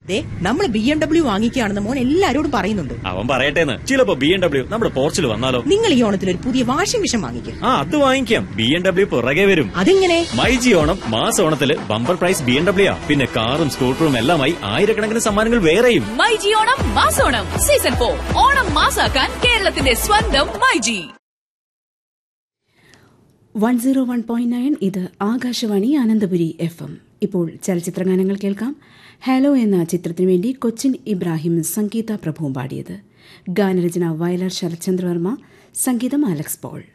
ദേ നമ്മൾ B M W വാങ്ങിക്കുകയാണെന്ന് മോൻ എല്ലാരോടും പറയുന്നുണ്ട് അവൻ പറയട്ടേന്ന് ചിലപ്പോ ബി എം ഡബ്ല്യു നമ്മുടെ പോർച്ചിൽ വന്നാലോ നിങ്ങൾ ഈ ഓണത്തിൽ ഒരു പുതിയ വാഷിംഗ് മെഷീൻ വാങ്ങിക്കും ആ അത് വാങ്ങിക്കാം ബി എം ഡബ്ല്യു പുറകെ വരും അതെങ്ങനെ മൈജി ഓണം മാസ ഓണത്തില് bumper prize B M W ആ പിന്നെ കാറും സ്കൂട്ടറും എല്ലാമായി ആയിരക്കണക്കിന് സമ്മാനങ്ങൾ വേറെയും മൈജി ഓണം മാസോണം സീസൺ ഫോർ ഓണം മാസാക്കാൻ കേരളത്തിന്റെ സ്വന്തം myG one zero one point nine ഇത് ആകാശവാണി ആനന്ദപുരി എഫ് എം ഇപ്പോൾ ചലച്ചിത്രഗാനങ്ങൾ കേൾക്കാം ഹലോ എന്ന ചിത്രത്തിനു വേണ്ടി കൊച്ചിൻ ഇബ്രാഹിം സംഗീത പ്രഭുവും പാടിയത് ഗാനരചന വയലാർ ശരത്ചന്ദ്രവർമ്മ സംഗീതം അലക്സ് പോൾ